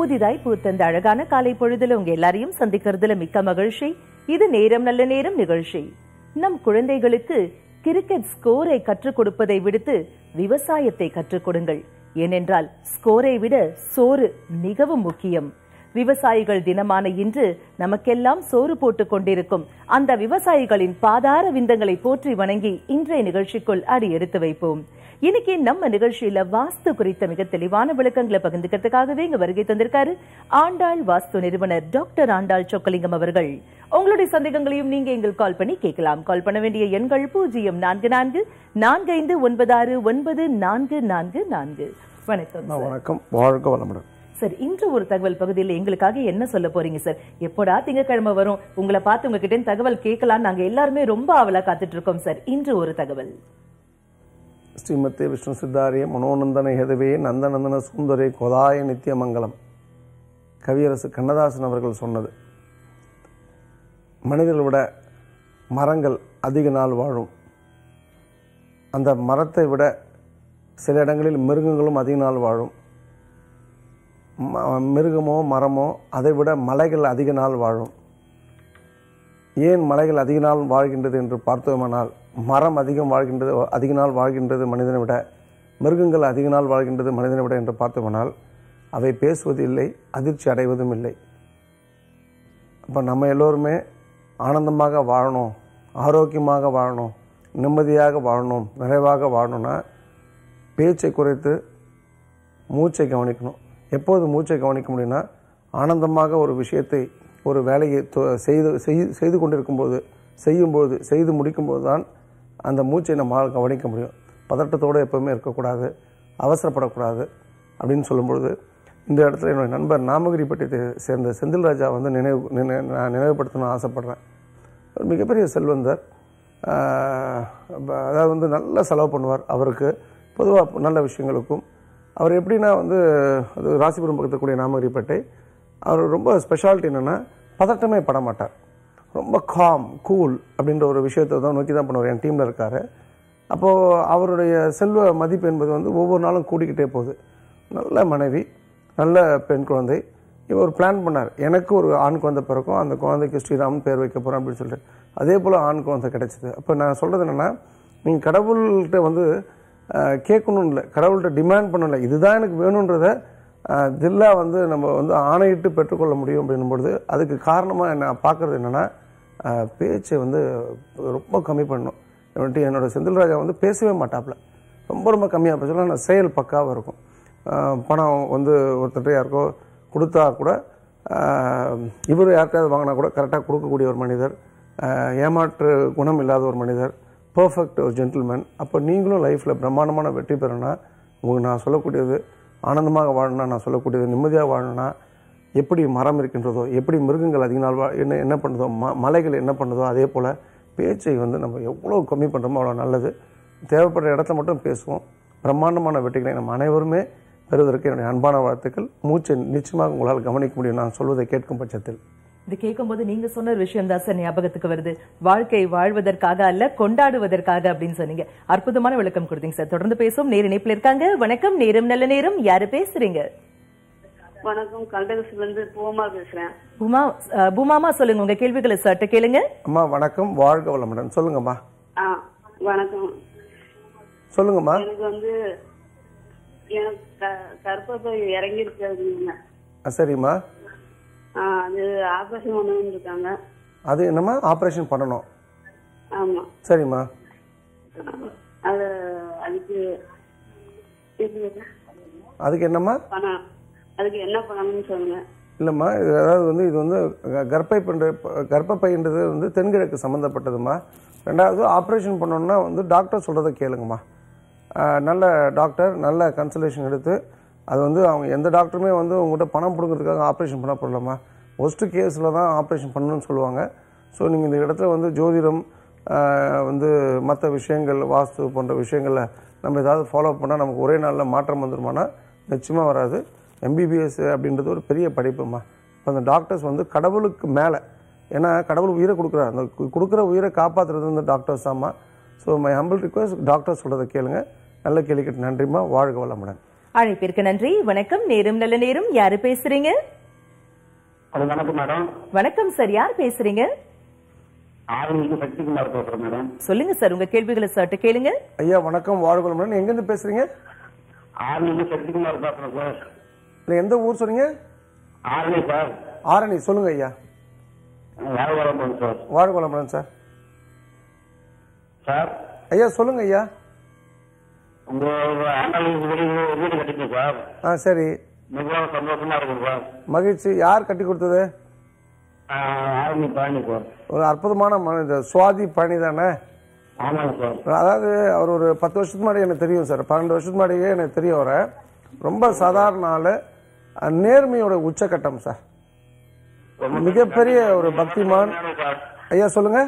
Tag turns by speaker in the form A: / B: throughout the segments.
A: புதிதாய் பூத்தந்த அழகான காலை பொழுதுல உங்க எல்லாரையும் சந்திக்கிறதுல மிக்க மகிழ்ச்சி இது நேரம் நல்ல நேரம் நிகழ்ச்சி நம் குழந்தைகளுக்கு கிரிக்கெட் ஸ்கோரை கற்றுக் கொடுப்பதை விடுத்து விவசாயத்தை கற்றுக் கொடுங்கள் ஏனென்றால் ஸ்கோரை விட சோறு மிகவும் முக்கியம் விவசாயிகள் தினமான இன்று நமக்கெல்லாம் சோறு போட்டுக் கொண்டிருக்கும் அந்த விவசாயிகளின் பாதார விந்தங்களை போற்றி வணங்கி இன்றைய நிகழ்ச்சிக்குள் அடி எடுத்து வைப்போம் இன்னைக்கு நம்ம நிகழ்ச்சியில வாஸ்து குறித்த மிக தெளிவான விளக்கங்களை பகிர்ந்துக்கிறதுக்காகவே இங்க வருகை தந்திருக்காரு ஆண்டாள் வாஸ்து நிறுவனர் டாக்டர் ஆண்டாள் சொக்கலிங்கம் அவர்கள் உங்களுடைய சந்தேகங்களையும் நீங்க எங்கள் கால் பண்ணி கேட்கலாம் கால் பண்ண வேண்டிய எண்கள் பூஜ்ஜியம் நான்கு நான்கு நான்கு ஐந்து ஒன்பது ஆறு ஒன்பது நான்கு நான்கு நான்கு வணக்கம்
B: அண்ணா, வணக்கம் வாழ்க வளமுடன்
A: சார் இன்று ஒரு தகவல் பகுதியில் எங்களுக்காக என்ன சொல்ல போறீங்க சார் எப்போடா திங்கக்கிழமை வரும் உங்களை பார்த்து உங்ககிட்ட இருந்து தகவல் கேட்கலாம் நாங்க எல்லாருமே ரொம்ப ஆவலா காத்துட்டு இருக்கோம் சார் இன்று ஒரு தகவல்
B: ஸ்ரீமதி விஷ்ணு சித்தாரிய மனோநந்தன ஹெதவே நந்தநந்தன சுந்தரே கொதாய நித்தியமங்கலம் கவியரசு கண்ணதாசன் அவர்கள் சொன்னது மனிதர்களை விட மரங்கள் அதிக நாள் வாழும் அந்த மரத்தை விட சில இடங்களில் மிருகங்களும் அதிக நாள் வாழும் ம- மிருகமோ மரமோ அதை விட மலைகள் அதிக நாள் வாழும் ஏன் மலைகள் அதிக நாள் வாழ்கின்றது என்று பார்த்தோமானால் மரம் அதிகம் வாழ்கின்றது அதிக நாள் வாழ்கின்றது மனிதனை விட மிருகங்கள் அதிக நாள் வாழ்கின்றது மனிதனை விட என்று பார்த்தோமானால் அவை பேசுவது இல்லை அதிர்ச்சி அடைவதும் இல்லை அப்போ நம்ம எல்லோருமே ஆனந்தமாக வாழணும் ஆரோக்கியமாக வாழணும் நிம்மதியாக வாழணும் நிறைவாக வாழணும்னா பேச்சை குறைத்து மூச்சை கவனிக்கணும் எப்போது மூச்சை கவனிக்க முடியும்னா ஆனந்தமாக ஒரு விஷயத்தை ஒரு வேலையை தொ- செய்து செய்- செய்து கொண்டிருக்கும்போது செய்யும்போது செய்து முடிக்கும்போது தான் அந்த மூச்சை நம்மால் கவனிக்க முடியும் பதட்டத்தோடு எப்பவுமே இருக்கக்கூடாது அவசரப்படக்கூடாது அப்படின்னு சொல்லும்பொழுது இந்த இடத்துல என்னுடைய நண்பர் நாமகிரிப்பட்டியத்தை சேர்ந்த செந்தில் ராஜா வந்து நினைவு நினை- நான் நினைவுபடுத்தணும்னு ஆசைப்பட்றேன் ஒரு மிகப்பெரிய செல்வந்தர் ஆஹ் அப்ப- அதாவது வந்து நல்ல செலவு பண்ணுவார் அவருக்கு பொதுவாக நல்ல விஷயங்களுக்கும் அவர் எப்படின்னா வந்து அது ராசிபுரம் பக்கத்தில் கூடிய நாமகிரிப்பேட்டை அவர் ரொம்ப ஸ்பெஷாலிட்டி என்னென்னா பதட்டமே பட மாட்டார் ரொம்ப காம் கூல் அப்படின்ற ஒரு விஷயத்தை தான் நோக்கி தான் பண்ணுவார் என் டீமில் இருக்கார் அப்போது அவருடைய செல்வ மதிப்பு என்பது வந்து ஒவ்வொரு நாளும் கூடிக்கிட்டே போகுது நல்ல மனைவி நல்ல பெண் குழந்தை இவர் ஒரு பிளான் பண்ணார் எனக்கு ஒரு ஆண் குழந்தை பிறக்கும் அந்த குழந்தைக்கு ஸ்ரீராமன் பேர் வைக்க போகிறேன் அப்படின்னு சொல்லிட்டு அதே போல் ஆண் குழந்தை கிடைச்சிது அப்போ நான் சொல்கிறது என்னென்னா நீங்கள் கடவுள்கிட்ட வந்து அஹ், கேட்கணும் இல்லை கடவுள்கிட்ட டிமாண்ட் பண்ணல இதுதான் எனக்கு வேணுன்றத அஹ், தில்லா வந்து நம்ம வந்து ஆணையிட்டு பெற்றுக்கொள்ள முடியும் அப்படின்னும் பொழுது அதுக்கு காரணமாக நான் பார்க்குறது என்னென்னா பேச்சை வந்து ரொம்ப கம்மி பண்ணணும் வந்துட்டு என்னோட செந்தில்ராஜா வந்து பேசவே மாட்டாப்புல ரொம்ப ரொம்ப கம்மியாக பேசலாம் ஆனால் செயல் பக்காவாக இருக்கும் ஆஹ் பணம் வந்து ஒருத்தர் யாருக்கோ கொடுத்தா கூட இவர் யாருக்காவது வாங்கினா கூட கரெக்டாக கொடுக்கக்கூடிய ஒரு மனிதர் ஆஹ் ஏமாற்று குணம் இல்லாத ஒரு மனிதர் பர்ஃபெக்ட் ஒரு ஜென்டில்மேன் அப்போ நீங்களும் லைஃப்பில் பிரம்மாண்டமான வெற்றி பெறணும்னா உங்களுக்கு நான் சொல்லக்கூடியது ஆனந்தமாக வாழணும்னா நான் சொல்லக்கூடியது நிம்மதியாக வாழணும்னா எப்படி மரம் இருக்கின்றதோ எப்படி மிருகங்கள் அதிக நாள் வா- என்ன என்ன பண்ணுதோ ம மலைகள் என்ன பண்ணுதோ அதே போல் பேச்சை வந்து நம்ம எவ்வளோ கம்மி பண்ணுறோமோ அவ்வளோ நல்லது தேவைப்படுற இடத்துல மட்டும் பேசுவோம் பிரம்மாண்டமான வெற்றிகளை நம்ம அனைவருமே பெறுவதற்கு என்னுடைய அன்பான வாழ்த்துக்கள் மூச்சை நிச்சயமாக உங்களால் கவனிக்க முடியும் நான் சொல்வதை கேட்கும் பட்சத்தில்
A: இது கேட்கும்போது நீங்க சொன்ன ஒரு விஷயம் தான் சார் ஞாபகத்துக்கு வருது வாழ்க்கை வாழ்வதற்காக அல்ல கொண்டாடுவதற்காக அப்படின்னு சொன்னீங்க அற்புதமான விளக்கம் கொடுத்தீங்க சார் தொடர்ந்து பேசுவோம் நேர இணைப்புல இருக்காங்க வணக்கம் நேரம் நல்ல நேரம் யாரு பேசுறீங்க
C: வணக்கம் கல்டகஸ்ல இருந்து பூமா பேசுறேன்
A: பூமா அஹ், பூமாமா சொல்லுங்க உங்க கேள்விகளை சட்ட கேளுங்க
B: அம்மா வணக்கம் வாழ்க வளமுடன் சொல்லுங்கம்மா
C: ஆ வணக்கம்
B: சொல்லுங்கம்மா
C: எனக்கு வந்து எனக்கு க- கர்ப்பப்பை இறங்கி இருக்காதுங்க
B: ஆ, சரிம்மா
C: ஆ அது ஆபரேஷன் பண்ணணும்னு இருக்காங்க
B: அது என்னம்மா ஆப்ரேஷன் பண்ணணும்
C: ஆமா
B: சரிம்மா
C: அது அதுக்கு இது
B: அதுக்கு என்னம்மா
C: பணம் அதுக்கு என்ன பண்ணணும்னு சொல்லுங்க
B: இல்லைம்மா இது அதாவது வந்து இது வந்து க- கர்ப்பை பண்ற கர்ப்பப்பைன்றது வந்து தென்கிழக்கு சம்மந்தப்பட்டதும்மா ரெண்டாவது ஆப்ரேஷன் பண்ணணும்னா வந்து டாக்டர் சொல்கிறத கேளுங்கம்மா ஆஹ் நல்ல டாக்டர் நல்ல கன்சல்டேஷன் எடுத்து அது வந்து அவங்க எந்த டாக்டருமே வந்து உங்கள்கிட்ட பணம் பிடுங்கிறதுக்காக ஆப்ரேஷன் பண்ண போடலாமா ஒஸ்ட்டு கேஸில் தான் ஆப்ரேஷன் பண்ணணும்னு சொல்லுவாங்க ஸோ நீங்கள் இந்த இடத்துல வந்து ஜோதிடம் ஆஹ் வந்து மற்ற விஷயங்கள் வாஸ்து போன்ற விஷயங்களில் நம்ம ஏதாவது ஃபாலோ பண்ணால் நமக்கு ஒரே நாளில் மாற்றம் வந்துருமானா நிச்சயமாக வராது எம்பிபிஎஸ் அப்படின்றது ஒரு பெரிய படிப்புமா இப்போ அந்த டாக்டர்ஸ் வந்து கடவுளுக்கு மேலே ஏன்னா கடவுள் உயிரை கொடுக்குறாரு அந்த கு- கொடுக்குற உயிரை காப்பாற்றுறது வந்து டாக்டர்ஸ் தாம்மா so my humble request doctor சொல்கிறத கேளுங்க நல்ல கேள்வி கேட்டு நன்றிம்மா வாழ்க வளமுடன்
A: அழைப்பிற்கு நன்றி வணக்கம் நேரம் நல்ல நேரம் யாரு பேசுறீங்க
D: அது வணக்கம் மேடம்
A: வணக்கம் சார் யார் பேசுறீங்க
D: ஆரம்பிக்கு சக்திகுமார் பேசுறேன் மேடம்
A: சொல்லுங்க சார் உங்க கேள்விகளை சட்டு கேளுங்க
B: ஐயா வணக்கம் வாழ்வுடன் எங்கேருந்து பேசுறீங்க
D: ஆரம்பிக்கு சக்திகுமார் பேசுறேன் சார்
B: இல்லை எந்த ஊர் சொன்னீங்க
D: ஆரணி சார்
B: ஆரணி சொல்லுங்க ஐயா
D: வாழ்வளம் சார்
B: வாழ்வுடன் சார்
D: சார்
B: ஐயா சொல்லுங்க ஐயா
D: உங்க ஆண்டாளி வீடு வீடு கட்டிங்க சார்
B: ஆ சரி
D: மிகவும் சந்தோஷமா இருக்கும் சார்
B: மகிழ்ச்சி யார் கட்டி கொடுத்தது
D: ஆரணி பழனி சார்
B: ஒரு அற்புதமான மனித சுவாதி பழனி தானே
D: ஆமாங்க சார்
B: அதாவது அவர் ஒரு பத்து வருஷத்துக்கு முன்னாடி எனக்கு தெரியும் சார் பன்னெண்டு வருஷத்துக்கு முன்னாடியே எனக்கு தெரியும் அவரை ரொம்ப சாதாரண ஆளு அஹ், நேர்மையோட உச்சக்கட்டம் சார்
D: ரொம்ப
B: மிகப்பெரிய ஒரு பக்திமான்
D: சார்
B: ஐயா சொல்லுங்க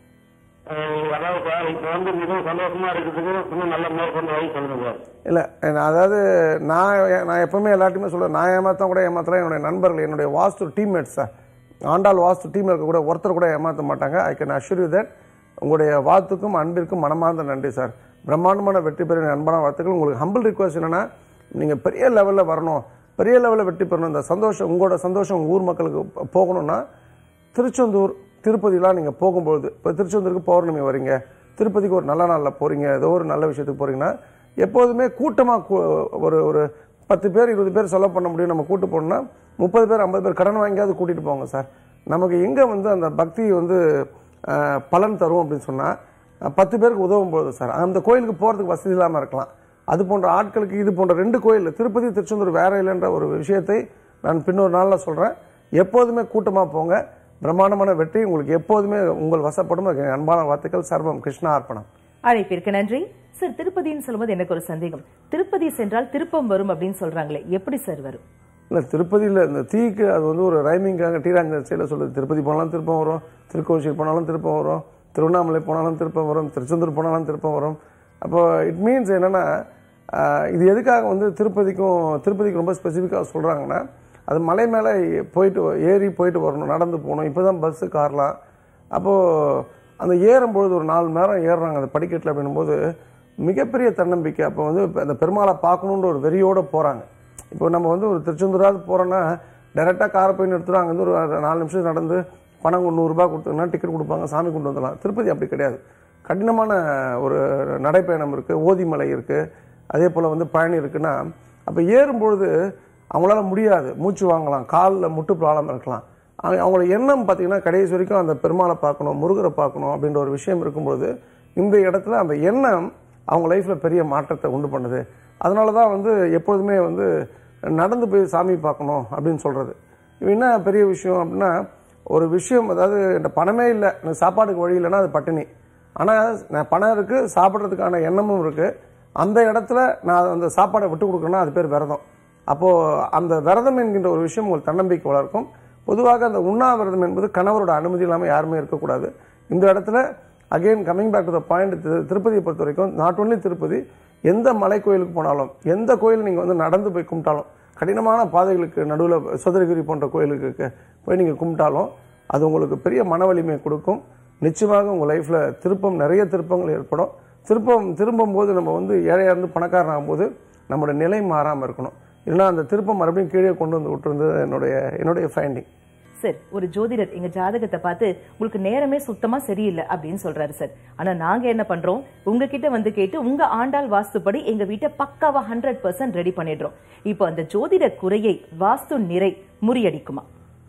D: அஹ், அதாவது சார் இப்ப வந்து மிகவும் சந்தோஷமா இருக்கிறதுக்கு இன்னும் நல்ல மேற்கொண்டு வழி சொல்லுங்க சார்
B: இல்லை நான் அதாவது நான் நான் எப்பவுமே எல்லாத்தையுமே சொல்லுவேன் நான் ஏமாத்தான் கூட ஏமாத்தலாம் என்னுடைய நண்பர்கள் என்னுடைய வாஸ்து டீம்மேட்ஸ் சார் ஆண்டாள் வாஸ்து டீம் இருக்க கூட ஒருத்தர் கூட ஏமாற்ற மாட்டாங்க I can assure you that உங்களுடைய வாத்துக்கும் அன்பிற்கும் மனமார்ந்த நன்றி சார் பிரம்மாண்டமான வெற்றி பெற அன்பான வாழ்த்துக்கள் உங்களுக்கு ஹம்பிள் ரிக்வஸ்ட் என்னன்னா நீங்கள் பெரிய லெவலில் வரணும் பெரிய லெவலில் வெற்றி பெறணும் இந்த சந்தோஷம் உங்களோட சந்தோஷம் உங்க ஊர் மக்களுக்கு போ- போகணும்னா திருச்செந்தூர் திருப்பதிலாம் நீங்கள் போகும்பொழுது இப்போ திருச்செந்தூருக்கு பௌர்ணமி வரீங்க திருப்பதிக்கு ஒரு நல்ல நாளில் போகிறீங்க ஏதோ ஒரு நல்ல விஷயத்துக்கு போகிறீங்கன்னா எப்போதுமே கூட்டமாக ஒரு ஒரு பத்து பேர் இருபது பேர் செலவு பண்ண முடியும் நம்ம கூட்டு போனோம்னா முப்பது பேர் ஐம்பது பேர் கடன் வாங்கியாவது கூட்டிகிட்டு போங்க சார் நமக்கு எங்கே வந்து அந்த பக்தி வந்து அஹ், பலன் தரும் அப்படின்னு சொன்னால் பத்து பேருக்கு உதவும் போகுது சார் அந்த கோயிலுக்கு போகிறதுக்கு வசதி இல்லாமல் இருக்கலாம் அது போன்ற ஆட்களுக்கு இது போன்ற ரெண்டு கோயில் திருப்பதி திருச்செந்தூர் வேற இல்லைன்ற ஒரு விஷயத்தை நான் பின்னொரு நாளில் சொல்கிறேன் எப்போதுமே கூட்டமாக போங்க பிரம்மாண்டமான வெற்றி உங்களுக்கு எப்போதுமே உங்கள் வசப்படும் எனக்கு அன்பான வார்த்தைகள் சர்வம் கிருஷ்ணா அர்ப்பணம்
A: அழைப்பிற்கு நன்றி சார் திருப்பதின்னு சொல்லும்போது எனக்கு ஒரு சந்தேகம் திருப்பதி சென்றால் திருப்பம் வரும் அப்படின்னு சொல்றாங்களே எப்படி சார் வரும்
B: இல்லை திருப்பதியில் இந்த தீக்கு அது வந்து ஒரு ரைமிங்காக டீராங்க சைடில் சொல்லுது திருப்பதி போனாலும் திருப்பம் வரும் திருக்கோஷில் போனாலும் திருப்பம் வரும் திருவண்ணாமலை போனாலும் திருப்பம் வரும் திருச்செந்தூர் போனாலும் திருப்பம் வரும் அப்போ இட் மீன்ஸ் என்னன்னா ஆஹ், இது எதுக்காக வந்து திருப்பதிக்கும் திருப்பதிக்கு ரொம்ப ஸ்பெசிஃபிக்காக சொல்கிறாங்கன்னா அது மலை மேலே போயிட்டு ஏறி போயிட்டு வரணும் நடந்து போகணும் இப்போ தான் பஸ்ஸு கார்லாம் அப்போது அந்த ஏறும்பொழுது ஒரு நாலு மணி நேரம் ஏறுறாங்க அந்த படிக்கட்டில் அப்படின்னும்போது மிகப்பெரிய தன்னம்பிக்கை அப்போ வந்து இப்ப அந்த பெருமாளை பார்க்கணுன்ற ஒரு வெறியோடு போகிறாங்க இப்போ நம்ம வந்து ஒரு திருச்செந்தூராவது போகிறோன்னா டைரெக்டாக காரை போய் நிறுத்துறோம் அங்கேருந்து ஒரு நாலு நிமிஷம் நடந்து பணம் ஒரு நூறுரூபா கொடுத்தோம்னா டிக்கெட் கொடுப்பாங்க சாமி கொண்டு வந்துடலாம் திருப்பதி அப்படி கிடையாது கடினமான ஒரு நடைப்பயணம் இருக்குது ஓதிமலை இருக்குது அதே போல் வந்து பழனி இருக்குன்னா அப்போ ஏறும்பொழுது அவங்களால முடியாது மூச்சு வாங்கலாம் காலில் முட்டு ப்ராப்ளம் இருக்கலாம் அவங்க- அவங்களோட எண்ணம் பார்த்தீங்கன்னா கடைசி வரைக்கும் அந்த பெருமாளை பார்க்கணும் முருகரை பார்க்கணும் அப்படின்ற ஒரு விஷயம் இருக்கும்பொழுது இந்த இடத்துல அந்த எண்ணம் அவங்க லைஃப்பில் பெரிய மாற்றத்தை உண்டு பண்ணுது அதனால தான் வந்து எப்பொழுதுமே வந்து நடந்து போய் சாமி பார்க்கணும் அப்படின்னு சொல்கிறது இது என்ன பெரிய விஷயம் அப்படின்னா ஒரு விஷயம் அதாவது என்கிட்ட பணமே இல்லை எனக்கு சாப்பாட்டுக்கு வழி இல்லைன்னா அது பட்டினி ஆனால் நான் பணம் இருக்குது சாப்பிட்றதுக்கான எண்ணமும் இருக்குது அந்த இடத்துல நான் அந்த சாப்பாடை விட்டு கொடுக்கணும்னா அது பேர் விரதம் அப்போது அந்த விரதம் என்கின்ற ஒரு விஷயம் உங்களுக்கு தன்னம்பிக்கை வளர்க்கும் பொதுவாக அந்த உண்ணாவிரதம் என்பது கணவரோட அனுமதி இல்லாமல் யாருமே இருக்கக்கூடாது இந்த இடத்துல again coming back to the point திருப்பதியை பொறுத்த வரைக்கும் நாட் ஒன்லி திருப்பதி எந்த மலை கோயிலுக்கு போனாலும் எந்த கோயில் நீங்கள் வந்து நடந்து போய் கும்பிட்டாலும் கடினமான பாதைகளுக்கு நடுவில் சதுரகிரி போன்ற கோயிலுக்கு போய் நீங்கள் கும்பிட்டாலும் அது உங்களுக்கு பெரிய மன வலிமையை கொடுக்கும் நிச்சயமாக உங்கள் லைஃப்பில் திருப்பம் நிறைய திருப்பங்கள் ஏற்படும் திருப்பம் திரும்பும் போது நம்ம வந்து ஏழையாக இருந்து பணக்காரன் ஆகும்போது நம்மளோட நிலை மாறாமல் இருக்கணும் இல்லைன்னா அந்த திருப்பம் மறுபடியும் கீழே கொண்டு வந்து விட்டுருந்தது என்னுடைய என்னுடைய ஃபைண்டிங்
A: சார் ஒரு ஜோதிடர் எங்க ஜாதகத்தை பார்த்து உங்களுக்கு நேரமே சுத்தமா சரியில்லை அப்படின்னு சொல்றாரு சார் ஆனா நாங்க என்ன பண்றோம் உங்ககிட்ட வந்து கேட்டு உங்க ஆண்டாள் வாஸ்துப்படி எங்க வீட்டை பக்காவா ஹண்ட்ரட் பர்சன்ட் ரெடி பண்ணிடுறோம் இப்போ அந்த ஜோதிட குறையை வாஸ்து நிறை முறியடிக்குமா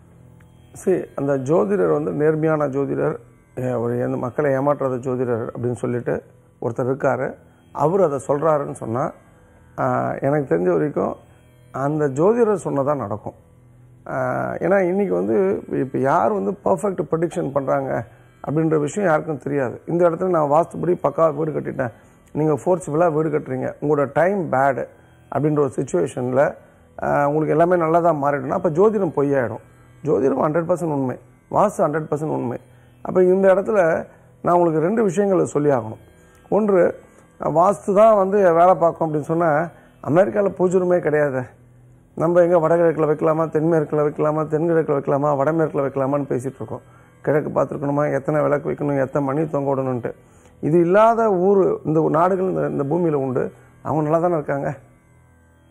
B: சரி அந்த ஜோதிடர் வந்து நேர்மையான ஜோதிடர் அஹ் ஒரு எந்த மக்களை ஏமாற்றாத ஜோதிடர் அப்படின்னு சொல்லிட்டு ஒருத்தர் இருக்கார் அவர் அதை சொல்கிறாருன்னு சொன்னால் எனக்கு தெரிஞ்ச வரைக்கும் அந்த ஜோதிடர் சொன்னதான் நடக்கும் ஆஹ் ஏன்னா இன்றைக்கி வந்து இப்போ யார் வந்து பர்ஃபெக்ட் ப்ரொடிக்ஷன் பண்ணுறாங்க அப்படின்ற விஷயம் யாருக்கும் தெரியாது இந்த இடத்துல நான் வாஸ்துபடி பக்காவாக வீடு கட்டிட்டேன் நீங்கள் ஃபோர்ஸ்ஃபுல்லாக வீடு கட்டுறீங்க உங்களோட டைம் பேடு அப்படின்ற ஒரு சுச்சுவேஷனில் உங்களுக்கு எல்லாமே நல்லதாக மாறிடும்னா அப்போ ஜோதிடம் பொய்யாயிடும் ஜோதிடம் ஹண்ட்ரட் பர்சன்ட் உண்மை வாஸ்து ஹண்ட்ரட் பர்சன்ட் உண்மை அப்போ இந்த இடத்துல நான் உங்களுக்கு ரெண்டு விஷயங்களை சொல்லி ஆகணும் ஒன்று வாஸ்து தான் வந்து வேலை பார்க்கும் அப்படின்னு சொன்னால் அமெரிக்காவில் பூஜ்ஜியமே கிடையாது நம்ம எங்கே வடகிழக்கில் வைக்கலாமா தென்மேற்கில் வைக்கலாமா தென்கிழக்கில் வைக்கலாமா வடமேற்கில் வைக்கலாமான்னு பேசிகிட்டு இருக்கோம் கிழக்கு பார்த்துருக்கணுமா எத்தனை விளக்கு வைக்கணும் எத்தனை மணி தொங்க விடணுன்ட்டு இது இல்லாத ஊர் இந்த நாடுகள் இந்த இந்த பூமியில் உண்டு அவங்க நல்லா தானே இருக்காங்க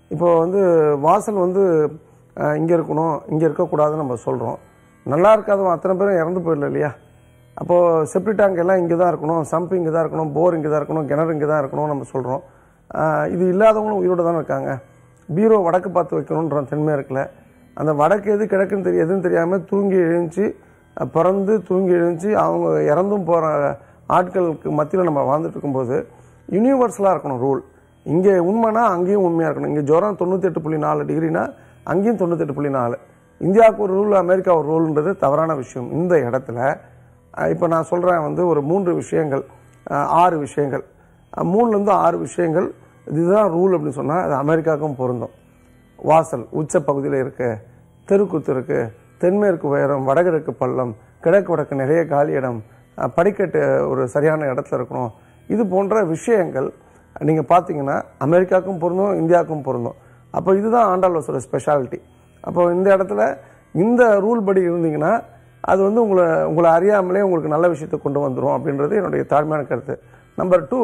B: இப்போ வந்து வாசல் வந்து இங்கே இருக்கணும் இங்கே இருக்கக்கூடாதுன்னு நம்ம சொல்கிறோம் நல்லா இருக்காதவன் அத்தனை பேரும் இறந்து போயிடல இல்லையா அப்போது செப்டி டேங்க் எல்லாம் இங்கே தான் இருக்கணும் சம்ப் இங்கே தான் இருக்கணும் போர் இங்கே தான் இருக்கணும் கிணறு இங்கே தான் இருக்கணும் நம்ம சொல்கிறோம் இது இல்லாதவங்களும் உயிரோடு தானே இருக்காங்க பீரோ வடக்கு பார்த்து வைக்கணுன்ற தன்மை இருக்குல்ல அந்த வடக்கு எது கிழக்குன்னு தெரியும் எதுவும் தெரியாமல் தூங்கி எழுந்துச்சு அஹ், பிறந்து தூங்கி எழுந்துச்சு அவங்க இறந்தும் போகிற ஆட்களுக்கு மத்தியில் நம்ம வாழ்ந்துட்டு இருக்கும்போது யூனிவர்சலாக இருக்கணும் ரூல் இங்கே உண்மைனா அங்கேயும் உண்மையாக இருக்கணும் இங்கே ஜுரம் தொண்ணூத்தெட்டு புள்ளி நாலு டிகிரினா அங்கேயும் தொண்ணூத்தெட்டு புள்ளி நாலு இந்தியாவுக்கு ஒரு ரூல் அமெரிக்கா ஒரு ரூல்ன்றது தவறான விஷயம் இந்த இடத்துல இப்போ நான் சொல்கிறேன் வந்து ஒரு மூன்று விஷயங்கள் அஹ், ஆறு விஷயங்கள் அஹ், மூணுலேருந்து ஆறு விஷயங்கள் இதுதான் ரூல் அப்படின்னு சொன்னால் அது அமெரிக்காவுக்கும் பொருந்தும் வாசல் உச்ச பகுதியில் இருக்கு தெருக்குத்து இருக்கு தென்மேற்கு உயரம் வடகிழக்கு பள்ளம் கிழக்கு வடக்கு நிறைய காலி இடம் அஹ், படிக்கட்டு ஒரு சரியான இடத்துல இருக்கணும் இது போன்ற விஷயங்கள் நீங்கள் பார்த்தீங்கன்னா அமெரிக்காவுக்கும் பொருந்தும் இந்தியாவுக்கும் பொருந்தும் அப்போ இதுதான் ஆண்டாளோஸோட ஸ்பெஷாலிட்டி அப்போ இந்த இடத்துல இந்த ரூல் படி இருந்தீங்கன்னா அது வந்து உங்களை உங்களை அறியாமலே உங்களுக்கு நல்ல விஷயத்தை கொண்டு வந்துடும் அப்படின்றது என்னுடைய தாழ்மையான கருத்து நம்பர் டூ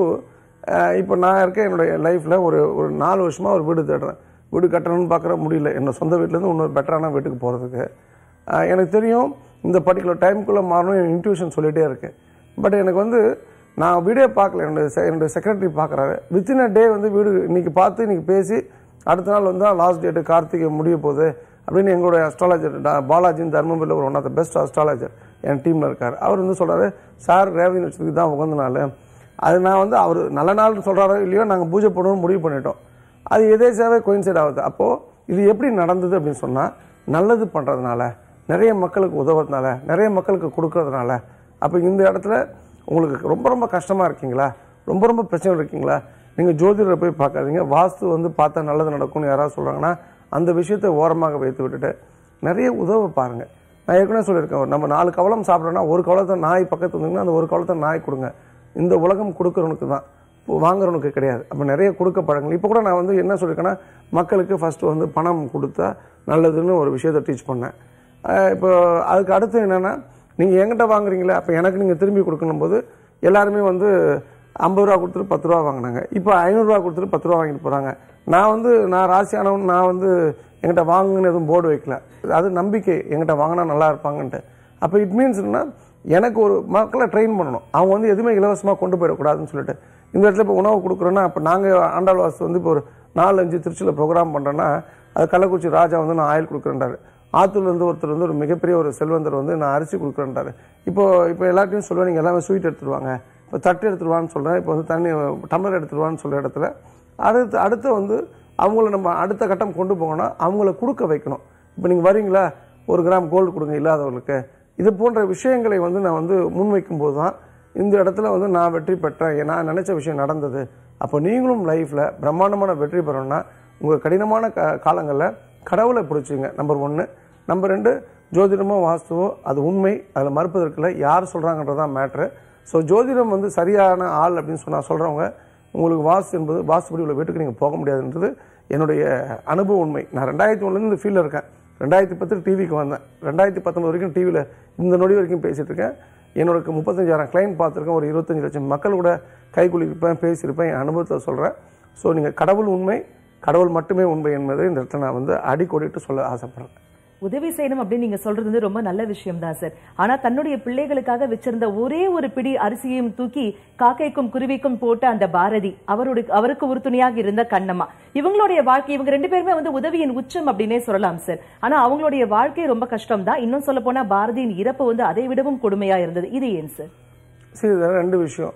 B: இப்போ நான் இருக்க என்னுடைய லைஃப்பில் ஒரு ஒரு நாலு வருஷமாக ஒரு வீடு தேடுறேன் வீடு கட்டணும்னு பார்க்குற முடியல என்னோட சொந்த வீட்டிலேருந்து இன்னொரு பெட்டரான வீட்டுக்கு போகிறதுக்கு எனக்கு தெரியும் இந்த பர்டிகுலர் டைமுக்குள்ளே மாறணும் என் இன்ட்யூஷன் சொல்லிகிட்டே இருக்கேன் பட் எனக்கு வந்து நான் வீடே பார்க்கல என்னுடைய se- என்னுடைய செக்ரட்டரி பார்க்குறாரு வித்தின் அ டே வந்து வீடு இன்னைக்கு பார்த்து இன்னைக்கு பேசி அடுத்த நாள் வந்து லாஸ்ட் டேட்டு கார்த்திகை முடிய போகுது அப்படின்னு எங்களுடைய அஸ்ட்ராலஜர் பாலாஜின் தர்மபுரியில் ஒரு one of the best astrologer என் டீமில் இருக்கார் அவர் வந்து சொல்றாரு சார் ரேவதி நட்சத்திரத்துக்கு தான் உகந்த நாள் அது நான் வந்து அவர் நல்ல நாள்னு சொல்கிறாரோ இல்லையோ நாங்கள் பூஜை போடணும்னு முடிவு பண்ணிட்டோம் அது எதேச்சாவே கோயின்சைட் ஆகுது அப்போது இது எப்படி நடந்தது அப்படின்னு சொன்னால் நல்லது பண்ணுறதுனால நிறைய மக்களுக்கு உதவுறதுனால நிறைய மக்களுக்கு கொடுக்கறதுனால அப்போ இந்த இடத்துல உங்களுக்கு ரொம்ப ரொம்ப கஷ்டமாக இருக்கீங்களா ரொம்ப ரொம்ப பிரச்சனை இருக்கீங்களா நீங்கள் ஜோதிடரை போய் பார்க்காதீங்க வாஸ்து வந்து பார்த்தா நல்லது நடக்கும்னு யாராவது சொல்கிறாங்கன்னா அந்த விஷயத்தை ஓரமாக வைத்து விட்டுட்டு நிறைய உதவ பாருங்க நான் ஏற்கனவே சொல்லியிருக்கேன் நம்ம நாலு கவலம் சாப்பிட்றோன்னா ஒரு கவலத்தை நாய் பக்கத்து வந்தீங்கன்னா அந்த ஒரு கவலத்தை நாய் கொடுங்க இந்த உலகம் கொடுக்குறவனுக்கு தான் இப்போ வாங்குறவனுக்கு கிடையாது அப்போ நிறைய கொடுக்க பழங்கள் இப்போ கூட நான் வந்து என்ன சொல்லியிருக்கேன்னா மக்களுக்கு ஃபர்ஸ்ட் வந்து பணம் கொடுத்தா நல்லதுன்னு ஒரு விஷயத்தை டீச் பண்ணேன் அஹ் இப்போ அதுக்கு அடுத்து என்னன்னா நீங்கள் என்கிட்ட வாங்குறீங்களே அப்போ எனக்கு நீங்கள் திரும்பி கொடுக்கணும் போது எல்லாருமே வந்து ஐம்பது ரூபா கொடுத்துட்டு பத்து ரூபா வாங்கினாங்க இப்போ ஐநூறுரூவா கொடுத்துட்டு பத்து ரூபா வாங்கிட்டு போகிறாங்க நான் வந்து நான் ராசியானவன் நான் வந்து என்கிட்ட வாங்குன்னு எதுவும் போர்டு வைக்கல அது நம்பிக்கை என்கிட்ட வாங்கினா நல்லா இருப்பாங்கன்ட்டு அப்போ இட் மீன்ஸ் என்னன்னா எனக்கு ஒரு மக்களை ட்ரெயின் பண்ணணும் அவங்க வந்து எதுவுமே இலவசமாக கொண்டு போயிடக்கூடாதுன்னு சொல்லிட்டு இந்த இடத்துல இப்போ உணவு கொடுக்குறோன்னா இப்போ நாங்கள் ஆண்டாள் வாசு வந்து இப்போ ஒரு நாலு அஞ்சு திருச்சியில் ப்ரோக்ராம் பண்ணுறோன்னா அது கள்ளக்குறிச்சி ராஜா வந்து நான் ஆயில் கொடுக்குறேன்றாரு ஆத்தூர்ல இருந்து ஒருத்தர் வந்து ஒரு மிகப்பெரிய ஒரு செல்வந்தர் வந்து நான் அரிசி கொடுக்குறேன்றாரு இப்போ இப்போ எல்லாத்தையும் சொல்லுவேன் நீங்கள் எல்லாமே ஸ்வீட் எடுத்துருவாங்க இப்போ தட்டு எடுத்துருவான்னு சொல்கிறேன் இப்போ வந்து தண்ணி டம்ளர் எடுத்துருவான்னு சொல்கிற இடத்துல அடுத்து அடுத்து வந்து அவங்கள நம்ம அடுத்த கட்டம் கொண்டு போகணும்னா அவங்கள கொடுக்க வைக்கணும் இப்போ நீங்கள் வரீங்களா ஒரு கிராம் கோல்டு கொடுங்க இல்லாதவர்களுக்கு இது போன்ற விஷயங்களை வந்து நான் வந்து முன்வைக்கும் போது தான் இந்த இடத்துல வந்து நான் வெற்றி பெற்றேன் நான் நினைச்ச விஷயம் நடந்தது அப்போ நீங்களும் லைஃப்பில் பிரம்மாண்டமான வெற்றி பெறணும்னா உங்கள் கடினமான க காலங்களில் கடவுளை பிடிச்சிங்க நம்பர் ஒன்று நம்பர் ரெண்டு ஜோதிடமோ வாஸ்துவோ அது உண்மை அதில் மறுப்பதற்குள்ள யார் சொல்கிறாங்கன்றதான் மேட்ரு ஸோ ஜோதிடம் வந்து சரியான ஆள் அப்படின்னு சொன்னா சொல்கிறவங்க உங்களுக்கு வாஸ்து என்பது வாஸ்துபடி உள்ள வீட்டுக்கு நீங்கள் போக முடியாதுன்றது என்னுடைய அனுபவ உண்மை நான் ரெண்டாயிரத்தி ஒன்றுலேருந்து இந்த ஃபீல்டில் இருக்கேன் ரெண்டாயிரத்தி பத்தில் டிவிக்கு வந்தேன் ரெண்டாயிரத்தி பத்தொன்பது வரைக்கும் டிவியில் இந்த நொடி வரைக்கும் பேசிட்டு இருக்கேன் என்னோட முப்பத்தஞ்சாயிரம் கிளைண்ட் பார்த்துருக்கேன் ஒரு இருபத்தஞ்சு லட்சம் மக்கள் கூட கை குலுக்கிருப்பேன் பேசியிருப்பேன் என் அனுபவத்தை சொல்கிறேன் ஸோ நீங்கள் கடவுள் உண்மை கடவுள் மட்டுமே உண்மை என்பதை இந்த இடத்துல நான் வந்து அடிக்கோடிட்டு சொல்ல ஆசைப்படுறேன்
A: உதவி செய்யணும் அப்படின்னு நீங்க சொல்றது வந்து ரொம்ப நல்ல விஷயம் தான் சார் ஆனா தன்னுடைய பிள்ளைகளுக்காக வச்சிருந்த ஒரே ஒரு பிடி அரிசியையும் தூக்கி காக்கைக்கும் குருவிக்கும் போட்ட அந்த பாரதி அவருடைய அவருக்கு உறுதுணையாக இருந்த கண்ணம்மா இவங்களுடைய வாழ்க்கை இவங்க ரெண்டு பேருமே வந்து உதவியின் உச்சம் அப்படின்னே சொல்லலாம் சார் ஆனா அவங்களுடைய வாழ்க்கை ரொம்ப கஷ்டம் தான் இன்னும் சொல்ல போனா பாரதியின் இறப்பு வந்து அதை விடவும் கொடுமையா இருந்தது இது ஏன் சார்
B: சரி இதில் ரெண்டு விஷயம்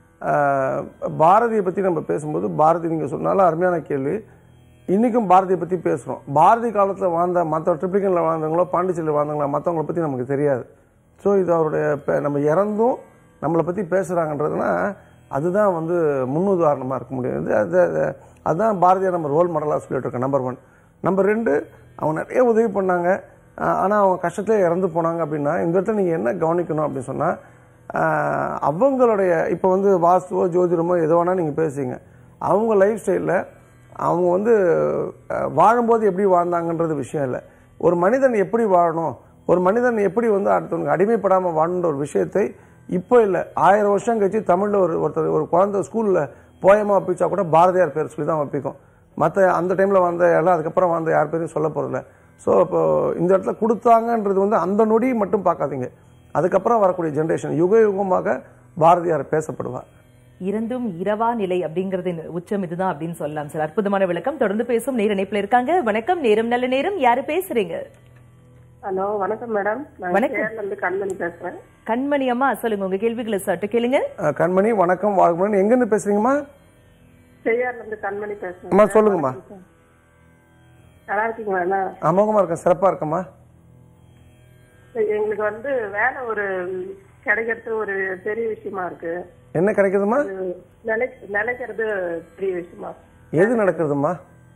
B: ஆஹ், பாரதியை பற்றி நம்ம பேசும்போது பாரதி நீங்கள் சொன்னாலும் அருமையான கேள்வி இன்றைக்கும் பாரதியை பற்றி பேசுகிறோம் பாரதி காலத்தில் வாழ்ந்த மற்ற ட்ரிப்ளிகனில் வாழ்ந்தவங்களோ பாண்டிச்சேரியில் வாழ்ந்தவங்களோ மற்றவங்கள பற்றி நமக்கு தெரியாது ஸோ இது அவருடைய பே- நம்ம இறந்தும் நம்மளை பற்றி பேசுகிறாங்கன்றதுனா அதுதான் வந்து முன்னுதாரணமாக இருக்க முடியாது அது அது- அதுதான் பாரதியார் நம்ம ரோல் மாடலாக சொல்லிட்டு இருக்கோம் நம்பர் ஒன் நம்பர் ரெண்டு அவங்க நிறைய உதவி பண்ணாங்க ஆனால் அவங்க கஷ்டத்திலே இறந்து போனாங்க அப்படின்னா இந்த இடத்துல நீங்கள் என்ன கவனிக்கணும் அப்படின்னு சொன்னால் ஆஹ் அவங்களுடைய இப்போ வந்து வாஸ்துவோ ஜோதிடமோ எதோ வேணால் நீங்கள் பேசுங்க அவங்க லைஃப் ஸ்டைலில் அவங்க வந்து அஹ், வாழும்போது எப்படி வாழ்ந்தாங்கன்றது விஷயம் இல்லை ஒரு மனிதன் எப்படி வாழணும் ஒரு மனிதன் எப்படி வந்து அடுத்தவனுக்கு அடிமைப்படாமல் வாழணுன்ற ஒரு விஷயத்தை இப்போ இல்லை ஆயிரம் வருஷம் கழிச்சு தமிழில் ஒரு ஒருத்தர் ஒரு குழந்தை ஸ்கூலில் போயமாக வைப்பிச்சா கூட பாரதியார் பேர் சொல்லி தான் வைப்பிக்கும் மற்ற அந்த டைமில் வந்த எல்லாம் அதுக்கப்புறம் வந்த யார் பேரையும் சொல்ல போகிறதில்ல ஸோ இப்போ இந்த இடத்துல கொடுத்தாங்கன்றது வந்து அந்த நொடி மட்டும் பார்க்காதீங்க அதுக்கப்புறம் வரக்கூடிய ஜென்ரேஷன் யுக யுகமாக பாரதியார் பேசப்படுவார்
A: இருந்தும் இரவா நிலை அப்படிங்கறதின் உச்சம் இதுதான் அப்படின்னு சொல்லலாம் சார் அற்புதமான விளக்கம் தொடர்ந்து பேசும் நேர இணைப்புல இருக்காங்க வணக்கம் நேரம் நல்ல நேரம் யாரு பேசுறீங்க
C: ஹலோ வணக்கம் மேடம் நான்
A: வணக்கம்.
C: சேர்ல இருந்து கண்மணி பேசுறேன்
A: கண்மணி அம்மா சொல்லுங்க உங்க கேள்விகளை சட்டு கேளுங்க
B: அஹ் கண்மணி வணக்கம் வாழ்க்கணும் எங்கேருந்து பேசுறீங்கம்மா
C: செய்யார்ல இருந்து கண்மணி பேசுறேன்
B: அம்மா சொல்லுங்கம்மா
C: நல்லா இருக்கீங்களா அண்ணா?
B: அமோகமாக இருக்கேன் சிறப்பாக இருக்கம்மா
C: எங்களுக்கு வந்து வேலை ஒரு கிடைக்கிறது ஒரு பெரிய விஷயமா இருக்கு
B: என்ன கிடைக்குதும்மா
C: அது நிலை நிலைக்கிறது பெரிய விஷயமா இருக்கு.
B: எது நடக்குதும்மா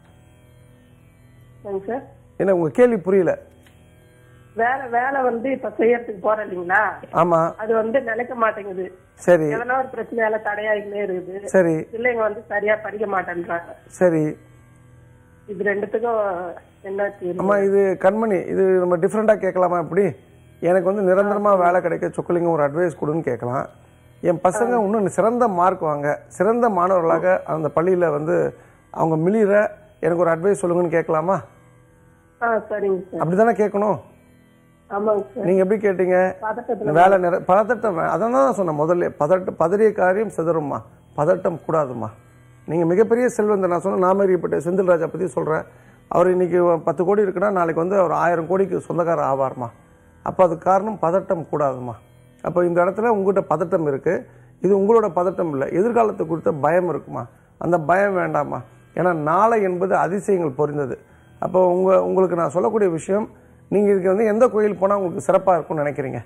C: சரிங்க சார்
B: என்ன உங்க கேள்வி புரியல
C: வேலை வேலை வந்து இப்ப செய்யறதுக்கு போறோம் இல்லைங்களா
B: ஆமா
C: அது வந்து நிலைக்க மாட்டேங்குது
B: சரி
C: எதனா ஒரு பிரச்சனையால தடையாகினே இருக்குது
B: சரி
C: பிள்ளைங்க வந்து சரியா படிக்க மாட்டேன்றாங்க
B: சரி
C: இது ரெண்டுத்துக்கும் என்ன தீர்வு
B: அம்மா இது கண்மணி இது நம்ம டிஃப்ரெண்ட்டாக கேட்கலாமா இப்படி எனக்கு வந்து நிரந்தரமா வேலை கிடைக்க சொக்கலிங்க ஒரு அட்வைஸ் கொடுன்னு கேட்கலாம் என் பசங்க இன்னும் சிறந்த மார்க் வாங்க சிறந்த மாணவர்களாக அந்த பள்ளியில் வந்து அவங்க மிளிர எனக்கு ஒரு அட்வைஸ் சொல்லுங்கன்னு கேட்கலாமா
C: ஆ சரிங்க சார்
B: அப்படிதானே கேட்கணும்
C: ஆமாங்க சார்
B: நீங்க எப்படி கேட்டீங்க
C: பதட்டத்துல
B: வேலை நிற பதட்டம் அதான் தான் சொன்னேன் முதல்ல பதட்ட பதறிய காரியம் சிதறும்மா பதட்டம் கூடாதும்மா நீங்க மிகப்பெரிய செல்வந்தர் நான் சொன்ன நாமரியப்பட்ட செந்தில்ராஜா பத்தி சொல்றேன் அவர் இன்னைக்கு பத்து கோடி இருக்குன்னா நாளைக்கு வந்து அவர் ஆயிரம் கோடிக்கு சொந்தக்காரர் ஆவார்மா அப்போ அதுக்கு காரணம் பதட்டம் கூடாதும்மா அப்போ இந்த இடத்துல உங்ககிட்ட பதட்டம் இருக்கு இது உங்களோட பதட்டம் இல்லை எதிர்காலத்தை குறித்த பயம் இருக்குமா அந்த பயம் வேண்டாமா ஏன்னா நாளை என்பது அதிசயங்கள் பொறிந்தது அப்போ உங்க உங்களுக்கு நான் சொல்லக்கூடிய விஷயம் நீங்க இதுக்கு வந்து எந்த கோயில் போனா உங்களுக்கு சிறப்பா இருக்கும்னு நினைக்கிறீங்க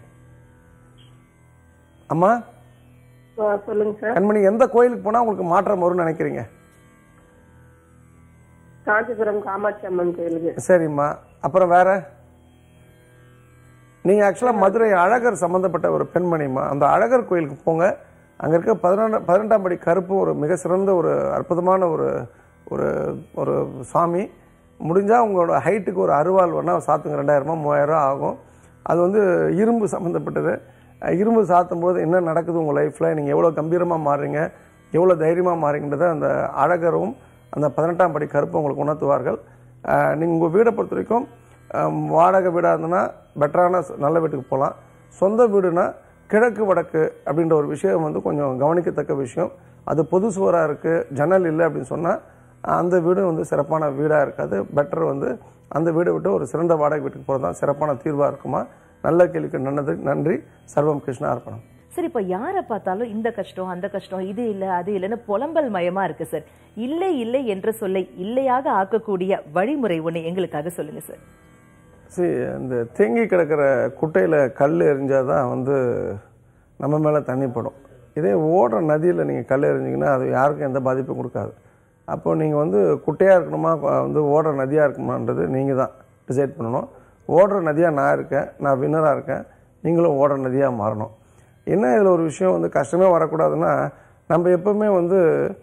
B: அம்மா
C: ஆ, சொல்லுங்க சார்
B: கண்மணி எந்த கோயிலுக்கு போனா உங்களுக்கு மாற்றம் வரும்னு நினைக்கிறீங்க
C: காஞ்சிபுரம் காமாட்சி அம்மன் கோயிலுக்கு
B: சரிம்மா அப்புறம் வேற நீங்க ஆக்சுவலா மதுரை அழகர் சம்பந்தப்பட்ட ஒரு பெண்மணிம்மா அந்த அழகர் கோயிலுக்கு போங்க அங்க இருக்க பதினொன்று பதினெட்டாம் படி கருப்பு ஒரு மிக சிறந்த ஒரு அற்புதமான ஒரு ஒரு ஒரு சாமி முடிஞ்சா உங்களோட ஹைட்டுக்கு ஒரு அருவாள் வேணா சாத்துங்க ரெண்டாயிரமா மூவாயிரம் ரூபா ஆகும் அது வந்து இரும்பு சம்மந்தப்பட்டது அஹ் இரும்பு சாத்தும் போது என்ன நடக்குது உங்கள் லைஃப்பில் நீங்கள் எவ்வளோ கம்பீரமாக மாறுறீங்க எவ்வளோ தைரியமாக மாறுறீங்கன்றதை அந்த அழகரும் அந்த பதினெட்டாம் படி கருப்பு உங்களுக்கு உணர்த்துவார்கள் நீங்கள் உங்கள் வீடை பொறுத்த வரைக்கும் அஹ், வாடகை வீடாக இருந்ததுன்னா பெட்டரான ச- நல்ல வீட்டுக்கு போகலாம் சொந்த வீடுனா கிழக்கு வடக்கு அப்படின்ற ஒரு விஷயம் வந்து கொஞ்சம் கவனிக்கத்தக்க விஷயம் அது பொது சுவராக இருக்குது ஜன்னல் இல்லை அப்படின்னு சொன்னால் அந்த வீடு வந்து சிறப்பான வீடாக இருக்காது பெட்டர் வந்து அந்த வீடை விட்டு ஒரு சிறந்த வாடகை வீட்டுக்கு போகிறது தான் சிறப்பான தீர்வாக இருக்குமா நல்ல கேள்விக்கு நன்னது நன்றி சர்வம் கிருஷ்ணா அர்ப்பணம்
A: சரி இப்ப யார பார்த்தாலும் இந்த கஷ்டம் அந்த கஷ்டம் இது இல்ல அது இல்லைன்னு புலம்பல் மயமா இருக்கு சார் இல்லை இல்லை என்ற சொல்லை இல்லையாக ஆக்கக்கூடிய வழிமுறை ஒண்ணு எங்களுக்காக சொல்லுங்க சார்
B: சரி இந்த தேங்கி கிடக்கிற குட்டையில் கல் எறிஞ்சால் தான் வந்து நம்ம மேலே தண்ணி படும் இதே ஓடுற நதியில் நீங்கள் கல் எறிஞ்சிங்கன்னா அது யாருக்கும் எந்த பாதிப்பும் கொடுக்காது அப்போ நீங்கள் வந்து குட்டையாக இருக்கணுமா கொ- வந்து ஓடுற நதியாக இருக்கணுமான்றது நீங்கள் தான் டிசைட் பண்ணணும் ஓடுற நதியாக நான் இருக்கேன் நான் வின்னராக இருக்கேன் நீங்களும் ஓடுற நதியாக மாறணும் என்ன இதில் ஒரு விஷயம் வந்து கஷ்டமே வரக்கூடாதுன்னா நம்ம எப்பவுமே வந்து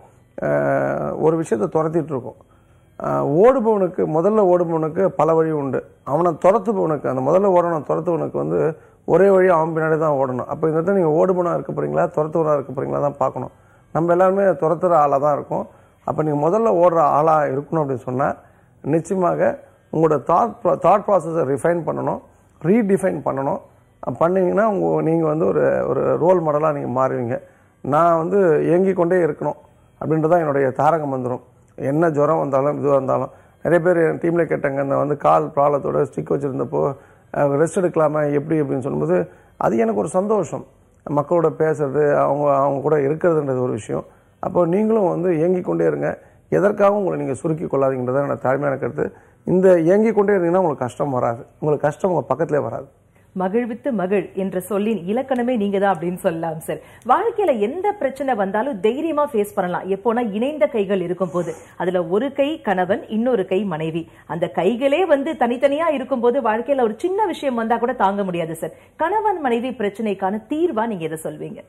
B: அஹ், ஒரு விஷயத்தை துரத்திட்டு இருக்கோம் ஆஹ் ஓடுபவனுக்கு முதல்ல ஓடுபவனுக்கு பல வழி உண்டு அவனை துரத்துபவனுக்கு அந்த முதல்ல ஓடணும் துரத்துவனுக்கு வந்து ஒரே வழி அவன் பின்னாடி தான் ஓடணும் அப்போ இந்த இடத்துல நீங்கள் ஓடுபவனாக இருக்க போறீங்களா துரத்துவனாக இருக்க போறீங்களா தான் பார்க்கணும் நம்ம எல்லாருமே துரத்துற ஆளாக தான் இருக்கும் அப்போ நீங்கள் முதல்ல ஓடுற ஆளாக இருக்கணும் அப்படின்னு சொன்னால் நிச்சயமாக உங்களோட தாட் தாட் ப்ராசஸை ரிஃபைன் பண்ணணும் ரீடிஃபைன் பண்ணணும் அப்ப பண்ணீங்கன்னா உங்கள் நீங்கள் வந்து ஒரு ஒரு ரோல் மாடலாக நீங்கள் மாறுவீங்க நான் வந்து இயங்கிக் கொண்டே இருக்கணும் அப்படின்றதான் என்னுடைய தாரக மந்திரம் என்ன ஜுரம் வந்தாலும் இதுவாக இருந்தாலும் நிறைய பேர் என் டீமில் கேட்டாங்க இந்த வந்து கால் ப்ராப்ளத்தோட ஸ்டிக் வச்சுருந்தப்போ ரெஸ்ட் எடுக்கலாமா எப்படி அப்படின்னு சொல்லும்போது அது எனக்கு ஒரு சந்தோஷம் மக்களோட பேசுறது அவங்க அவங்க கூட இருக்கிறதுன்றது ஒரு விஷயம் அப்போ நீங்களும் வந்து இயங்கிக் கொண்டே இருங்க எதற்காகவும் உங்களை நீங்கள் சுருக்கி கொள்ளாதீங்கன்றதான் என்னோட தாழ்மையான கருத்து இந்த இயங்கிக் கொண்டே இருந்தீங்கன்னா உங்களுக்கு கஷ்டம் வராது உங்களுக்கு கஷ்டம் உங்கள் பக்கத்திலே வராது
A: மகிழ்வித்து மகிழ் என்ற சொல்லின் இலக்கணமே நீங்க தான் அப்படின்னு சொல்லலாம் சார் வாழ்க்கையில எந்த பிரச்சனை வந்தாலும் தைரியமா ஃபேஸ் பண்ணலாம் எப்போனா இணைந்த கைகள் இருக்கும் போது அதுல ஒரு கை கணவன் இன்னொரு கை மனைவி அந்த கைகளே வந்து தனித்தனியா இருக்கும்போது வாழ்க்கையில ஒரு சின்ன விஷயம் வந்தா கூட தாங்க முடியாது சார் கணவன் மனைவி பிரச்சனைக்கான தீர்வா நீங்க எதை சொல்வீங்க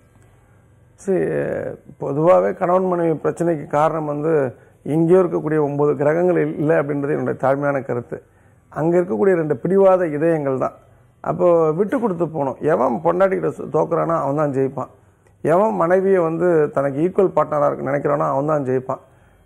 B: சரி பொதுவாகவே கணவன் மனைவி பிரச்சனைக்கு காரணம் வந்து எங்கேயோ இருக்கக்கூடிய ஒன்பது கிரகங்கள் இல்லை அப்படின்றது என்னுடைய தாழ்மையான கருத்து அங்கே இருக்கக்கூடிய ரெண்டு பிடிவாத இதயங்கள் தான் அப்போ விட்டு கொடுத்து போகணும் எவன் பொண்டாட்டிக்கிட்ட சு- தோக்குறானோ அவன் தான் ஜெயிப்பான் எவன் மனைவியை வந்து தனக்கு ஈக்குவல் பார்ட்னராக இருக்கு நினைக்கிறானோ அவன் தான் ஜெயிப்பான்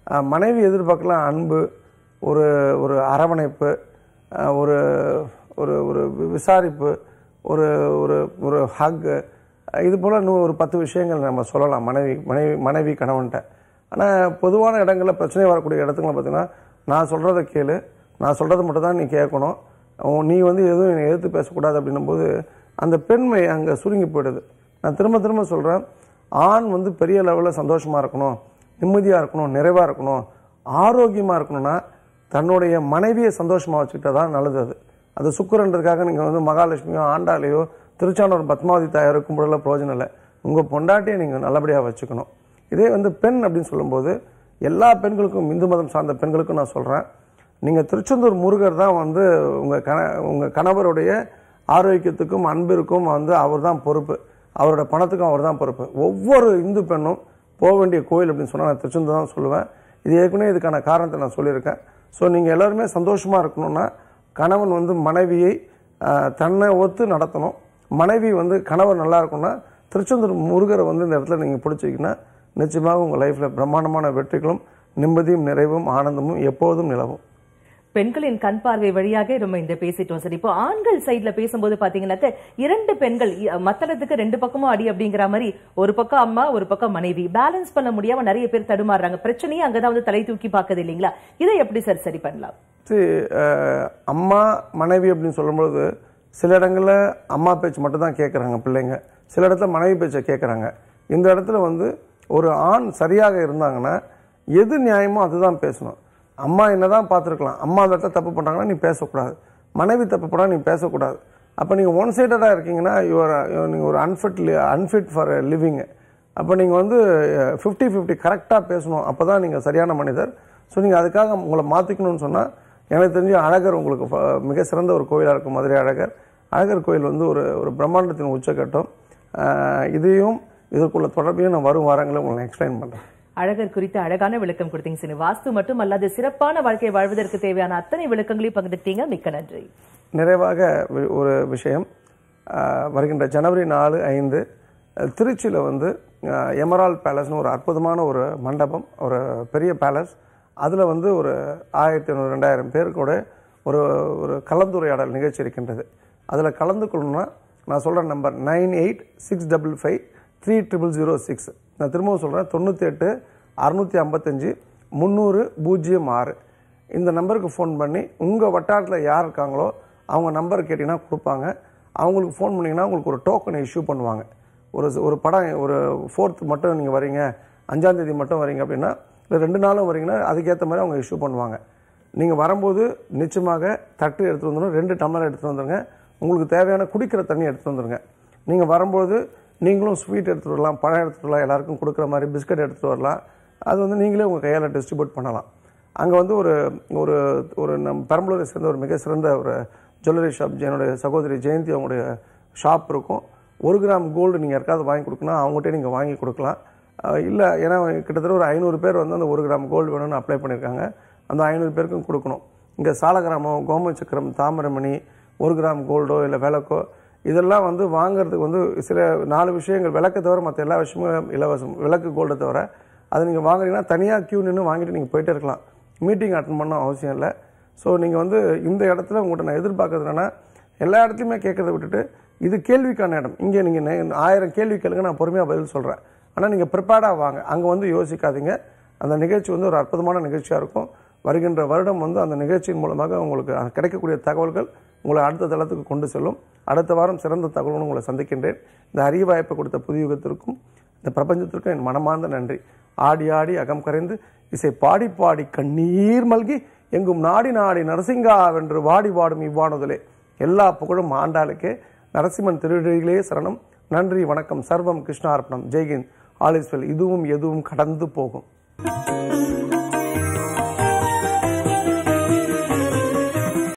B: அஹ், மனைவி எதிர்பார்க்கலாம் அன்பு ஒரு ஒரு அரவணைப்பு அஹ், ஒரு ஒரு ஒரு விசாரிப்பு ஒரு ஒரு ஒரு ஹக்கு இது போல் இன்னும் ஒரு பத்து விஷயங்கள் நம்ம சொல்லலாம் மனைவி மனைவி மனைவி கணவன்கிட்ட ஆனால் பொதுவான இடங்களில் பிரச்சனை வரக்கூடிய இடத்துங்களை பார்த்தீங்கன்னா நான் சொல்கிறத கேளு நான் சொல்கிறத மட்டும் தான் நீ கேட்கணும் உன் நீ வந்து எதுவும் என்னை எதிர்த்து பேசக்கூடாது அப்படின்னும் போது அந்த பெண்மை அங்கே சுருங்கி போயிடுது நான் திரும்ப திரும்ப சொல்கிறேன் ஆண் வந்து பெரிய லெவலில் சந்தோஷமாக இருக்கணும் நிம்மதியாக இருக்கணும் நிறைவாக இருக்கணும் ஆரோக்கியமாக இருக்கணும்னா தன்னுடைய மனைவியை சந்தோஷமாக வச்சுக்கிட்டா தான் நல்லது அது அது சுக்கரன்றதுக்காக நீங்கள் வந்து மகாலட்சுமியோ ஆண்டாளையோ திருச்சானூர் பத்மாவதி தாயாரோ கும்பிடல பிரயோஜனம் இல்லை உங்கள் பொண்டாட்டியை நீங்கள் நல்லபடியாக வச்சுக்கணும் இதே வந்து பெண் அப்படின்னு சொல்லும்போது எல்லா பெண்களுக்கும் இந்து மதம் சார்ந்த பெண்களுக்கும் நான் சொல்கிறேன் நீங்கள் திருச்செந்தூர் முருகர் தான் வந்து உங்கள் கண உங்கள் கணவருடைய ஆரோக்கியத்துக்கும் அன்பிற்கும் வந்து அவர் தான் பொறுப்பு அவரோட பணத்துக்கும் அவர் தான் பொறுப்பு ஒவ்வொரு இந்து பெண்ணும் போக வேண்டிய கோயில் அப்படின்னு சொன்னால் நான் திருச்செந்தூர் தான் சொல்லுவேன் இது ஏற்கனவே இதுக்கான காரணத்தை நான் சொல்லியிருக்கேன் ஸோ நீங்கள் எல்லாருமே சந்தோஷமாக இருக்கணும்னா கணவன் வந்து மனைவியை ஆஹ், தன்னை ஒத்து நடத்தணும் மனைவி வந்து கணவர் நல்லா இருக்கணும்னா திருச்செந்தூர் முருகரை வந்து இந்த இடத்துல நீங்கள் பிடிச்சிக்கிங்கன்னா நிச்சயமாக உங்கள் லைஃப்பில் பிரம்மாண்டமான வெற்றிகளும் நிம்மதியும் நிறைவும் ஆனந்தமும் எப்போதும் நிலவும்
A: பெண்களின் கண் பார்வை வழியாக நம்ம இந்த பேசிட்டோம் சரி இப்போ ஆண்கள் சைடுல பேசும்போது பாத்தீங்கன்னாக்க இரண்டு பெண்கள் இ- மத்தளத்துக்கு ரெண்டு பக்கமும் அடி அப்படிங்கிற மாதிரி ஒரு பக்கம் அம்மா ஒரு பக்கம் மனைவி பேலன்ஸ் பண்ண முடியாம நிறைய பேர் தடுமாறுறாங்க பிரச்சனையே அங்கதான் வந்து தலை தூக்கி பார்க்குது இல்லைங்களா இதை எப்படி சார் சரி பண்ணலாம்
B: சரி, அஹ், அம்மா மனைவி அப்படின்னு சொல்லும்போது சில இடங்களில் அம்மா பேச்சு மட்டும் தான் கேட்குறாங்க பிள்ளைங்க சில இடத்துல மனைவி பேச்சை கேட்குறாங்க இந்த இடத்துல வந்து ஒரு ஆண் சரியாக இருந்தாங்கன்னா எது நியாயமோ அதுதான் பேசணும் அம்மா என்னதான் பார்த்துருக்கலாம் அம்மா அந்த இடத்துல தப்பு பண்ணுறாங்கன்னா நீ பேசக்கூடாது மனைவி தப்பு பண்ணா நீ பேசக்கூடாது அப்போ நீங்கள் ஒன் சைடடாக இருக்கீங்கன்னா யுவர் நீங்கள் ஒரு அன்ஃபிட் அன்ஃபிட் ஃபார் லிவிங் அப்போ நீங்கள் வந்து ஃபிஃப்டி ஃபிஃப்டி கரெக்டாக பேசணும் அப்போ தான் நீங்கள் சரியான மனிதர் ஸோ நீங்கள் அதுக்காக உங்களை மாற்றிக்கணும்னு சொன்னால் எனக்கு தெரிஞ்சு அழகர் உங்களுக்கு ஃப- மிக சிறந்த ஒரு கோயிலாக இருக்கும் மதுரை அழகர் அழகர் கோயில் வந்து ஒரு ஒரு பிரம்மாண்டத்தின் உச்சக்கட்டம் அஹ், இதையும் இதற்குள்ள தொடர்பையும் நான் வரும் வாரங்களில் உங்களுக்கு எக்ஸ்பிளைன் பண்ணுறேன்
A: அழகர் குறித்து அழகான விளக்கம் கொடுத்தீங்க சரி வாஸ்து மட்டும் அல்லாது சிறப்பான வாழ்க்கை வாழ்வதற்கு தேவையான அத்தனை விளக்கங்களையும் பகிர்ந்துட்டீங்க மிக்க நன்றி
B: நிறைவாக வி- ஒரு விஷயம் அஹ், வருகின்ற ஜனவரி நாலு ஐந்து திருச்சியில் வந்து எமரால் பேலஸ்னு ஒரு அற்புதமான ஒரு மண்டபம் ஒரு பெரிய பேலஸ் அதில் வந்து ஒரு ஆயிரத்தி ஐநூறு ரெண்டாயிரம் பேர் கூட ஒரு ஒரு கலந்துரையாடல் நிகழ்ச்சி இருக்கின்றது அதில் கலந்து கொள்ளணும்னா நான் சொல்கிற number nine eight six double five three triple zero six நான் திரும்பவும் சொல்கிறேன் தொண்ணூற்றி எட்டு அறுநூற்றி ஐம்பத்தஞ்சு முந்நூறு பூஜ்ஜியம் ஆறு இந்த நம்பருக்கு ஃபோன் பண்ணி உங்கள் வட்டாரத்தில் யார் இருக்காங்களோ அவங்க நம்பர் கேட்டிங்கன்னா கொடுப்பாங்க அவங்களுக்கு ஃபோன் பண்ணிங்கன்னா உங்களுக்கு ஒரு டோக்கனை இஷ்யூ பண்ணுவாங்க ஒரு ஒரு படம் ஒரு ஃபோர்த் மட்டும் நீங்கள் வரீங்க அஞ்சாம் தேதி மட்டும் வரீங்க அப்படின்னா இல்லை ரெண்டு நாளும் வரீங்கன்னா அதுக்கேற்ற மாதிரி அவங்க இஷ்யூ பண்ணுவாங்க நீங்கள் வரும்போது நிச்சயமாக தட்டு எடுத்துகிட்டு வந்துடும் ரெண்டு டம்ளர் எடுத்துகிட்டு வந்துருங்க உங்களுக்கு தேவையான குடிக்கிற தண்ணி எடுத்துகிட்டு வந்துருங்க நீங்கள் வரும்போது நீங்களும் ஸ்வீட் எடுத்துகிட்டு வரலாம் பழம் எடுத்துகிட்டு வரலாம் எல்லாருக்கும் கொடுக்குற மாதிரி பிஸ்கட் எடுத்துகிட்டு வரலாம் அது வந்து நீங்களே உங்கள் கையால் டிஸ்ட்ரிபியூட் பண்ணலாம் அங்கே வந்து ஒரு ஒரு ஒரு நம் பெரம்பலூரை சேர்ந்த ஒரு மிக சிறந்த ஒரு ஜுவல்லரி ஷாப் என்னுடைய சகோதரி ஜெயந்தி அவங்களுடைய ஷாப் இருக்கும் ஒரு கிராம் கோல்டு நீங்கள் யாருக்காவது வாங்கி கொடுக்கணும் அவங்ககிட்ட நீங்கள் வாங்கி கொடுக்கலாம் இல்லை ஏன்னா கிட்டத்தட்ட ஒரு ஐநூறு பேர் வந்து அந்த ஒரு கிராம் கோல்டு வேணும்னு அப்ளை பண்ணியிருக்காங்க அந்த ஐநூறு பேருக்கும் கொடுக்கணும் இங்கே சாலகிராமம் கோம சக்கரம் தாமிரமணி ஒரு கிராம் கோல்டோ இல்லை விளக்கோ இதெல்லாம் வந்து வாங்குறதுக்கு வந்து சில நாலு விஷயங்கள் விளக்கை தவிர மற்ற எல்லா விஷயமும் இலவசம் விளக்கு கோல்டை தவிர அதை நீங்கள் வாங்குறீங்கன்னா தனியாக கியூ நின்று வாங்கிட்டு நீங்கள் போயிட்டே இருக்கலாம் மீட்டிங் அட்டன் பண்ண அவசியம் இல்லை ஸோ நீங்கள் வந்து இந்த இடத்துல உங்கள்கிட்ட நான் எதிர்பார்க்கறது என்னன்னா எல்லா இடத்துலையுமே கேட்கறத விட்டுட்டு இது கேள்விக்கான இடம் இங்கே நீங்கள் ஆயிரம் கேள்வி கேளுங்க நான் பொறுமையாக பதில் சொல்கிறேன் ஆனால் நீங்கள் ப்ரிப்பேர்டாக வாங்க அங்கே வந்து யோசிக்காதீங்க அந்த நிகழ்ச்சி வந்து ஒரு அற்புதமான நிகழ்ச்சியாக இருக்கும் வருகின்ற வருடம் வந்து அந்த நிகழ்ச்சியின் மூலமாக உங்களுக்கு கிடைக்கக்கூடிய தகவல்கள் உங்களை அடுத்த தளத்துக்கு கொண்டு செல்லும் அடுத்த வாரம் சிறந்த தகவலுடன் உங்களை சந்திக்கின்றேன் இந்த அரிய வாய்ப்பை கொடுத்த புதிய யுகத்திற்கும் இந்த பிரபஞ்சத்திற்கும் என் மனமார்ந்த நன்றி ஆடி ஆடி அகம் கரைந்து இசை பாடி பாடி கண்ணீர் மல்கி எங்கும் நாடி நாடி நரசிங்கா வென்று வாடி வாடும் இவ்வாணுதலே எல்லா புகழும் ஆண்டாளுக்கே நரசிம்மன் திருவிழிகளே சரணம் நன்றி வணக்கம் சர்வம் கிருஷ்ணார்ப்பணம் ஜெய்ஹிந்த் ஆல் இஸ் வெல் இதுவும் எதுவும் கடந்து போகும்